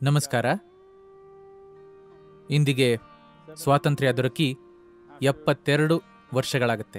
ನಮಸ್ಕಾರ ಇಂದಿಗೆ ಸ್ವಾತಂತ್ರ್ಯ ದೊರಕಿ ಎಪ್ಪತ್ತೆರಡು ವರ್ಷಗಳಾಗತ್ತೆ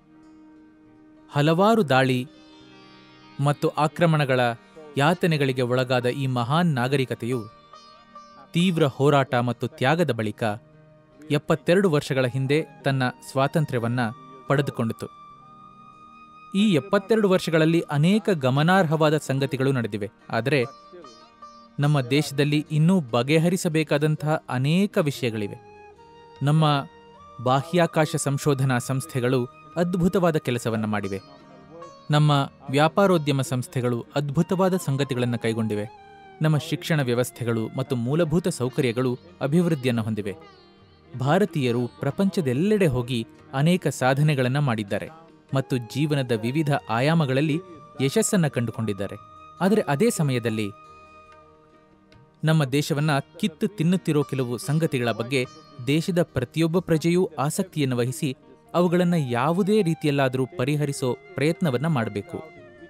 ಹಲವಾರು ದಾಳಿ ಮತ್ತು ಆಕ್ರಮಣಗಳ ಯಾತನೆಗಳಿಗೆ ಒಳಗಾದ ಈ ಮಹಾನ್ ನಾಗರಿಕತೆಯು ತೀವ್ರ ಹೋರಾಟ ಮತ್ತು ತ್ಯಾಗದ ಬಳಿಕ ಎಪ್ಪತ್ತೆರಡು ವರ್ಷಗಳ ಹಿಂದೆ ತನ್ನ ಸ್ವಾತಂತ್ರ್ಯವನ್ನ ಪಡೆದುಕೊಂಡಿತು ಈ ಎಪ್ಪತ್ತೆರಡು ವರ್ಷಗಳಲ್ಲಿ ಅನೇಕ ಗಮನಾರ್ಹವಾದ ಸಂಗತಿಗಳು ನಡೆದಿವೆ ಆದರೆ ನಮ್ಮ ದೇಶದಲ್ಲಿ ಇನ್ನೂ ಬಗೆಹರಿಸಬೇಕಾದಂತಹ ಅನೇಕ ವಿಷಯಗಳಿವೆ ನಮ್ಮ ಬಾಹ್ಯಾಕಾಶ ಸಂಶೋಧನಾ ಸಂಸ್ಥೆಗಳು ಅದ್ಭುತವಾದ ಕೆಲಸವನ್ನು ಮಾಡಿವೆ ನಮ್ಮ ವ್ಯಾಪಾರೋದ್ಯಮ ಸಂಸ್ಥೆಗಳು ಅದ್ಭುತವಾದ ಸಂಗತಿಗಳನ್ನು ಕೈಗೊಂಡಿವೆ ನಮ್ಮ ಶಿಕ್ಷಣ ವ್ಯವಸ್ಥೆಗಳು ಮತ್ತು ಮೂಲಭೂತ ಸೌಕರ್ಯಗಳು ಅಭಿವೃದ್ಧಿಯನ್ನು ಹೊಂದಿವೆ ಭಾರತೀಯರು ಪ್ರಪಂಚದೆಲ್ಲೆಡೆ ಹೋಗಿ ಅನೇಕ ಸಾಧನೆಗಳನ್ನು ಮಾಡಿದ್ದಾರೆ ಮತ್ತು ಜೀವನದ ವಿವಿಧ ಆಯಾಮಗಳಲ್ಲಿ ಯಶಸ್ಸನ್ನು ಕಂಡುಕೊಂಡಿದ್ದಾರೆ ಆದರೆ ಅದೇ ಸಮಯದಲ್ಲಿ ನಮ್ಮ ದೇಶವನ್ನ ಕಿತ್ತು ತಿನ್ನುತ್ತಿರೋ ಕೆಲವು ಸಂಗತಿಗಳ ಬಗ್ಗೆ ದೇಶದ ಪ್ರತಿಯೊಬ್ಬ ಪ್ರಜೆಯೂ ಆಸಕ್ತಿಯನ್ನು ವಹಿಸಿ ಅವುಗಳನ್ನು ಯಾವುದೇ ರೀತಿಯಲ್ಲಾದರೂ ಪರಿಹರಿಸೋ ಪ್ರಯತ್ನವನ್ನ ಮಾಡಬೇಕು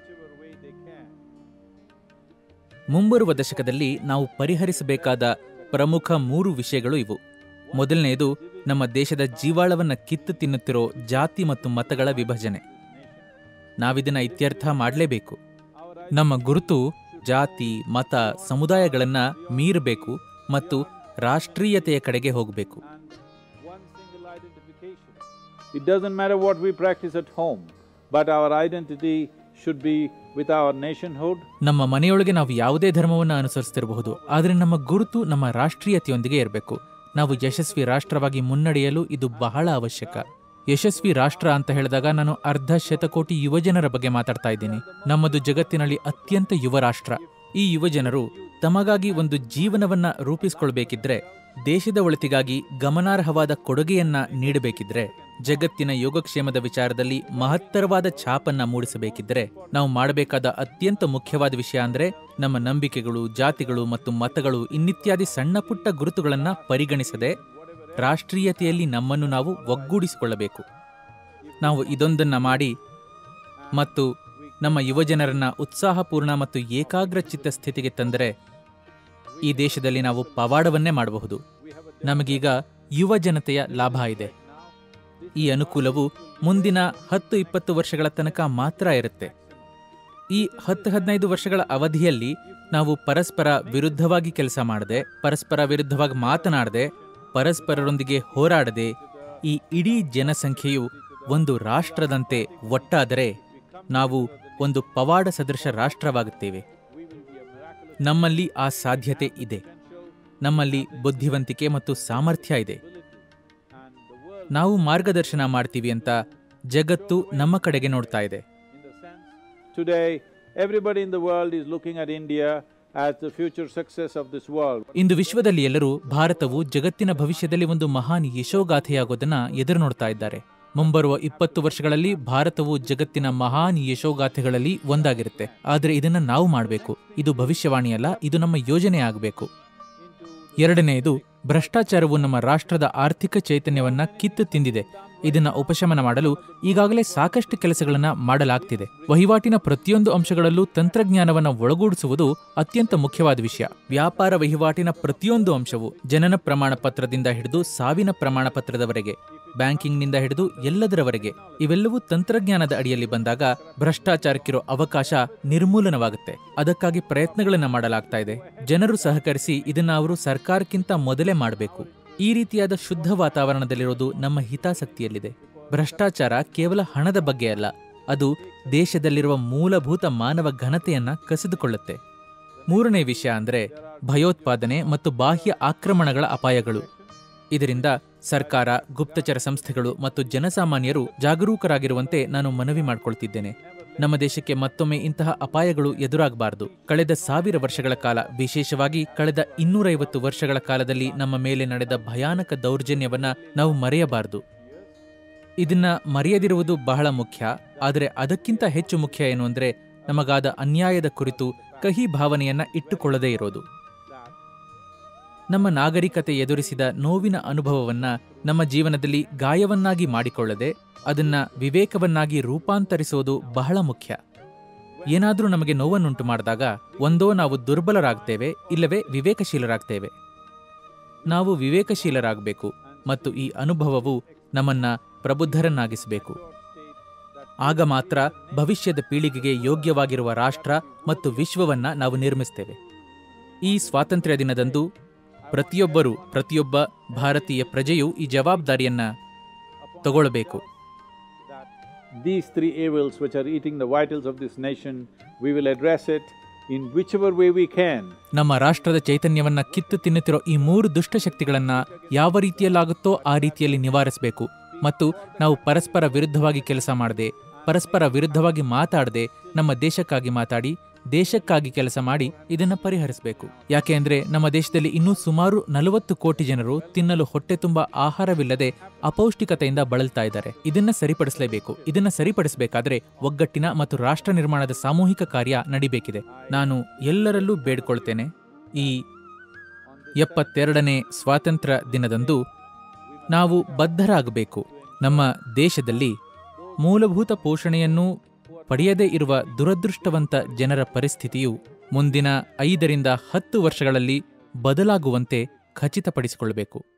ಮುಂಬರುವ ದಶಕದಲ್ಲಿ ನಾವು ಪರಿಹರಿಸಬೇಕಾದ ಪ್ರಮುಖ ಮೂರು ವಿಷಯಗಳು ಇವು ಮೊದಲನೆಯದು ನಮ್ಮ ದೇಶದ ಜೀವಾಳವನ್ನ ಕಿತ್ತು ತಿನ್ನುತ್ತಿರೋ ಜಾತಿ ಮತ್ತು ಮತಗಳ ವಿಭಜನೆ ನಾವಿದನ್ನ ಇತ್ಯರ್ಥ ಮಾಡಲೇಬೇಕು ನಮ್ಮ ಗುರುತು ಜಾತಿ ಮತ ಸಮುದಾಯಗಳನ್ನ ಮೀರಬೇಕು ಮತ್ತು ರಾಷ್ಟ್ರೀಯತೆಯ ಕಡೆಗೆ ಹೋಗಬೇಕು It doesn't matter what we practice at home, but our identity should be with our nationhood. ನಮ್ಮ ಮನೆಯೊಳಗೆ ನಾವು ಯಾವುದೇ ಧರ್ಮವನ್ನು ಅನುಸರಿಸ್ತಿರಬಹುದು ಆದರೆ ನಮ್ಮ ಗುರುತು ನಮ್ಮ ರಾಷ್ಟ್ರೀಯತೆಯೊಂದಿಗೆ ಇರಬೇಕು ನಾವು ಯಶಸ್ವಿ ರಾಷ್ಟ್ರವಾಗಿ ಮುನ್ನಡೆಯಲು ಇದು ಬಹಳ ಅವಶ್ಯಕ ಯಶಸ್ವಿ ರಾಷ್ಟ್ರ ಅಂತ ಹೇಳಿದಾಗ ನಾನು ಅರ್ಧ ಶತಕೋಟಿ ಯುವಜನರ ಬಗ್ಗೆ ಮಾತಾಡ್ತಾ ಇದ್ದೀನಿ ನಮ್ಮದು ಜಗತ್ತಿನಲ್ಲಿ ಅತ್ಯಂತ ಯುವ ರಾಷ್ಟ್ರ ಈ ಯುವಜನರು ತಮಗಾಗಿ ಒಂದು ಜೀವನವನ್ನ ರೂಪಿಸಿಕೊಳ್ಬೇಕಿದ್ರೆ ದೇಶದ ಒಳಿತಿಗಾಗಿ ಗಮನಾರ್ಹವಾದ ಕೊಡುಗೆಯನ್ನ ನೀಡಬೇಕಿದ್ರೆ ಜಗತ್ತಿನ ಯೋಗಕ್ಷೇಮದ ವಿಚಾರದಲ್ಲಿ ಮಹತ್ತರವಾದ ಛಾಪನ್ನ ಮೂಡಿಸಬೇಕಿದ್ರೆ ನಾವು ಮಾಡಬೇಕಾದ ಅತ್ಯಂತ ಮುಖ್ಯವಾದ ವಿಷಯ ಅಂದ್ರೆ ನಮ್ಮ ನಂಬಿಕೆಗಳು ಜಾತಿಗಳು ಮತ್ತು ಮತಗಳು ಇನ್ನಿತ್ಯಾದಿ ಸಣ್ಣ ಪುಟ್ಟ ಗುರುತುಗಳನ್ನ ಪರಿಗಣಿಸದೆ ರಾಷ್ಟ್ರೀಯತೆಯಲ್ಲಿ ನಮ್ಮನ್ನು ನಾವು ಒಗ್ಗೂಡಿಸಿಕೊಳ್ಳಬೇಕು ನಾವು ಇದೊಂದನ್ನ ಮಾಡಿ ಮತ್ತು ನಮ್ಮ ಯುವಜನರನ್ನ ಉತ್ಸಾಹಪೂರ್ಣ ಮತ್ತು ಏಕಾಗ್ರ ಚಿತ್ತ ಸ್ಥಿತಿಗೆ ತಂದರೆ ಈ ದೇಶದಲ್ಲಿ ನಾವು ಪವಾಡವನ್ನೇ ಮಾಡಬಹುದು ನಮಗೀಗ ಯುವ ಜನತೆಯ ಲಾಭ ಇದೆ ಈ ಅನುಕೂಲವು ಮುಂದಿನ ಹತ್ತು ಇಪ್ಪತ್ತು ವರ್ಷಗಳ ತನಕ ಮಾತ್ರ ಇರುತ್ತೆ ಈ ಹತ್ತು ಹದಿನೈದು ವರ್ಷಗಳ ಅವಧಿಯಲ್ಲಿ ನಾವು ಪರಸ್ಪರ ವಿರುದ್ಧವಾಗಿ ಕೆಲಸ ಮಾಡದೆ ಪರಸ್ಪರ ವಿರುದ್ಧವಾಗಿ ಮಾತನಾಡದೆ ಪರಸ್ಪರರೊಂದಿಗೆ ಹೋರಾಡದೆ ಈ ಇಡೀ ಜನಸಂಖ್ಯೆಯು ಒಂದು ರಾಷ್ಟ್ರದಂತೆ ಒಟ್ಟಾದರೆ ನಾವು ಒಂದು ಪವಾಡ ಸದೃಶ ರಾಷ್ಟ್ರವಾಗುತ್ತೇವೆ ನಮ್ಮಲ್ಲಿ ಆ ಸಾಧ್ಯತೆ ಇದೆ ನಮ್ಮಲ್ಲಿ ಬುದ್ಧಿವಂತಿಕೆ ಮತ್ತು ಸಾಮರ್ಥ್ಯ ಇದೆ ನಾವು ಮಾರ್ಗದರ್ಶನ ಮಾಡ್ತೀವಿ ಅಂತ ಜಗತ್ತು ನಮ್ಮ ಕಡೆಗೆ ನೋಡ್ತಾ ಇದೆ Today, everybody in the world is looking at India as the future success of this world. ಇಂದು ವಿಶ್ವದಲ್ಲಿ ಎಲ್ಲರೂ ಭಾರತವು ಜಗತ್ತಿನ ಭವಿಷ್ಯದಲ್ಲಿ ಒಂದು ಮಹಾನ್ ಯಶೋಗಾಥೆಯಾಗೋದನ್ನ ಎದುರು ನೋಡ್ತಾ ಇದ್ದಾರೆ ಮುಂಬರುವ ಇಪ್ಪತ್ತು ವರ್ಷಗಳಲ್ಲಿ ಭಾರತವು ಜಗತ್ತಿನ ಮಹಾನ್ ಯಶೋಗಾಥೆಗಳಲ್ಲಿ ಒಂದಾಗಿರುತ್ತೆ ಆದರೆ ಇದನ್ನ ನಾವು ಮಾಡಬೇಕು ಇದು ಭವಿಷ್ಯವಾಣಿಯಲ್ಲ ಇದು ನಮ್ಮ ಯೋಜನೆ ಆಗಬೇಕು ಎರಡನೆಯದು ಭ್ರಷ್ಟಾಚಾರವು ನಮ್ಮ ರಾಷ್ಟ್ರದ ಆರ್ಥಿಕ ಚೈತನ್ಯವನ್ನ ಕಿತ್ತು ತಿಂದಿದೆ ಇದನ್ನ ಉಪಶಮನ ಮಾಡಲು ಈಗಾಗಲೇ ಸಾಕಷ್ಟು ಕೆಲಸಗಳನ್ನ ಮಾಡಲಾಗ್ತಿದೆ ವಹಿವಾಟಿನ ಪ್ರತಿಯೊಂದು ಅಂಶಗಳಲ್ಲೂ ತಂತ್ರಜ್ಞಾನವನ್ನ ಒಳಗೂಡಿಸುವುದು ಅತ್ಯಂತ ಮುಖ್ಯವಾದ ವಿಷಯ ವ್ಯಾಪಾರ ವಹಿವಾಟಿನ ಪ್ರತಿಯೊಂದು ಅಂಶವು ಜನನ ಪ್ರಮಾಣ ಪತ್ರದಿಂದ ಹಿಡಿದು ಸಾವಿನ ಪ್ರಮಾಣ ಪತ್ರದವರೆಗೆ ಬ್ಯಾಂಕಿಂಗ್ನಿಂದ ಹಿಡಿದು ಎಲ್ಲದರವರೆಗೆ ಇವೆಲ್ಲವೂ ತಂತ್ರಜ್ಞಾನದ ಅಡಿಯಲ್ಲಿ ಬಂದಾಗ ಭ್ರಷ್ಟಾಚಾರಕ್ಕಿರೋ ಅವಕಾಶ ನಿರ್ಮೂಲನವಾಗುತ್ತೆ ಅದಕ್ಕಾಗಿ ಪ್ರಯತ್ನಗಳನ್ನ ಮಾಡಲಾಗ್ತಾ ಇದೆ ಜನರು ಸಹಕರಿಸಿ ಇದನ್ನ ಅವರು ಸರ್ಕಾರಕ್ಕಿಂತ ಮೊದಲೇ ಮಾಡಬೇಕು ಈ ರೀತಿಯಾದ ಶುದ್ಧ ವಾತಾವರಣದಲ್ಲಿರೋದು ನಮ್ಮ ಹಿತಾಸಕ್ತಿಯಲ್ಲಿದೆ ಭ್ರಷ್ಟಾಚಾರ ಕೇವಲ ಹಣದ ಬಗ್ಗೆ ಅಲ್ಲ ಅದು ದೇಶದಲ್ಲಿರುವ ಮೂಲಭೂತ ಮಾನವ ಘನತೆಯನ್ನ ಕಸಿದುಕೊಳ್ಳುತ್ತೆ ಮೂರನೇ ವಿಷಯ ಅಂದ್ರೆ ಭಯೋತ್ಪಾದನೆ ಮತ್ತು ಬಾಹ್ಯ ಆಕ್ರಮಣಗಳ ಅಪಾಯಗಳು ಇದರಿಂದ ಸರ್ಕಾರ ಗುಪ್ತಚರ ಸಂಸ್ಥೆಗಳು ಮತ್ತು ಜನಸಾಮಾನ್ಯರು ಜಾಗರೂಕರಾಗಿರುವಂತೆ ನಾನು ಮನವಿ ಮಾಡಿಕೊಳ್ತಿದ್ದೇನೆ ನಮ್ಮ ದೇಶಕ್ಕೆ ಮತ್ತೊಮ್ಮೆ ಇಂತಹ ಅಪಾಯಗಳು ಎದುರಾಗಬಾರದು ಕಳೆದ ಸಾವಿರ ವರ್ಷಗಳ ಕಾಲ ವಿಶೇಷವಾಗಿ ಕಳೆದ ಇನ್ನೂರೈವತ್ತು ವರ್ಷಗಳ ಕಾಲದಲ್ಲಿ ನಮ್ಮ ಮೇಲೆ ನಡೆದ ಭಯಾನಕ ದೌರ್ಜನ್ಯವನ್ನ ನಾವು ಮರೆಯಬಾರದು ಇದನ್ನ ಮರೆಯದಿರುವುದು ಬಹಳ ಮುಖ್ಯ ಆದರೆ ಅದಕ್ಕಿಂತ ಹೆಚ್ಚು ಮುಖ್ಯ ಏನು ಅಂದ್ರೆ ನಮಗಾದ ಅನ್ಯಾಯದ ಕುರಿತು ಕಹಿ ಭಾವನೆಯನ್ನ ಇಟ್ಟುಕೊಳ್ಳದೇ ಇರೋದು ನಮ್ಮ ನಾಗರಿಕತೆ ಎದುರಿಸಿದ ನೋವಿನ ಅನುಭವವನ್ನ ನಮ್ಮ ಜೀವನದಲ್ಲಿ ಗಾಯವನ್ನಾಗಿ ಮಾಡಿಕೊಳ್ಳದೆ ಅದನ್ನ ವಿವೇಕವನ್ನಾಗಿ ರೂಪಾಂತರಿಸೋದು ಬಹಳ ಮುಖ್ಯ ಏನಾದರೂ ನಮಗೆ ನೋವನ್ನುಂಟು ಮಾಡಿದಾಗ ಒಂದೋ ನಾವು ದುರ್ಬಲರಾಗ್ತೇವೆ ಇಲ್ಲವೇ ವಿವೇಕಶೀಲರಾಗ್ತೇವೆ ನಾವು ವಿವೇಕಶೀಲರಾಗಬೇಕು ಮತ್ತು ಈ ಅನುಭವವು ನಮ್ಮನ್ನ ಪ್ರಬುದ್ಧರನ್ನಾಗಿಸಬೇಕು ಆಗ ಮಾತ್ರ ಭವಿಷ್ಯದ ಪೀಳಿಗೆಗೆ ಯೋಗ್ಯವಾಗಿರುವ ರಾಷ್ಟ್ರ ಮತ್ತು ವಿಶ್ವವನ್ನ ನಾವು ನಿರ್ಮಿಸ್ತೇವೆ ಈ ಸ್ವಾತಂತ್ರ್ಯ ದಿನದಂದು ಪ್ರತಿಯೊಬ್ಬರೂ ಪ್ರತಿಯೊಬ್ಬ ಭಾರತೀಯ ಪ್ರಜೆಯೂ ಈ ಜವಾಬ್ದಾರಿಯನ್ನ ತಗೊಳ್ಬೇಕು These three evils which are eating the vitals of this nation, we will address it in whichever way we can. ನಮ್ಮ ರಾಷ್ಟ್ರದ ಚೈತನ್ಯವನ್ನ ಕಿತ್ತು ತಿನ್ನುತ್ತಿರೋ ಈ ಮೂರು ದುಷ್ಟಶಕ್ತಿಗಳನ್ನ ಯಾವ ರೀತಿಯಲ್ಲಾಗುತ್ತೋ ಆ ರೀತಿಯಲ್ಲಿ ನಿವಾರಿಸಬೇಕು ಮತ್ತು ನಾವು ಪರಸ್ಪರ ವಿರುದ್ಧವಾಗಿ ಕೆಲಸ ಮಾಡದೆ ಪರಸ್ಪರ ವಿರುದ್ಧವಾಗಿ ಮಾತಾಡದೆ ನಮ್ಮ ದೇಶಕ್ಕಾಗಿ ಮಾತಾಡಿ ದೇಶಕ್ಕಾಗಿ ಕೆಲಸ ಮಾಡಿ ಇದನ್ನ ಪರಿಹರಿಸಬೇಕು ಯಾಕೆ ಅಂದ್ರೆ ನಮ್ಮ ದೇಶದಲ್ಲಿ ಇನ್ನೂ ಸುಮಾರು ನಲವತ್ತು ಕೋಟಿ ಜನರು ತಿನ್ನಲು ಹೊಟ್ಟೆ ತುಂಬ ಆಹಾರವಿಲ್ಲದೆ ಅಪೌಷ್ಟಿಕತೆಯಿಂದ ಬಳಲ್ತಾ ಇದ್ದಾರೆ ಇದನ್ನ ಸರಿಪಡಿಸಲೇಬೇಕು ಇದನ್ನ ಸರಿಪಡಿಸಬೇಕಾದ್ರೆ ಒಗ್ಗಟ್ಟಿನ ಮತ್ತು ರಾಷ್ಟ್ರ ನಿರ್ಮಾಣದ ಸಾಮೂಹಿಕ ಕಾರ್ಯ ನಡಿಬೇಕಿದೆ ನಾನು ಎಲ್ಲರಲ್ಲೂ ಬೇಡ್ಕೊಳ್ತೇನೆ ಈ ಎಪ್ಪತ್ತೆರಡನೇ ಸ್ವಾತಂತ್ರ್ಯ ದಿನದಂದು ನಾವು ಬದ್ಧರಾಗಬೇಕು ನಮ್ಮ ದೇಶದಲ್ಲಿ ಮೂಲಭೂತ ಪೋಷಣೆಯನ್ನು ಪಡೆಯದೇ ಇರುವ ದುರದೃಷ್ಟವಂತ ಜನರ ಪರಿಸ್ಥಿತಿಯು ಮುಂದಿನ ಐದರಿಂದ ಹತ್ತು ವರ್ಷಗಳಲ್ಲಿ ಬದಲಾಗುವಂತೆ ಖಚಿತಪಡಿಸಿಕೊಳ್ಳಬೇಕು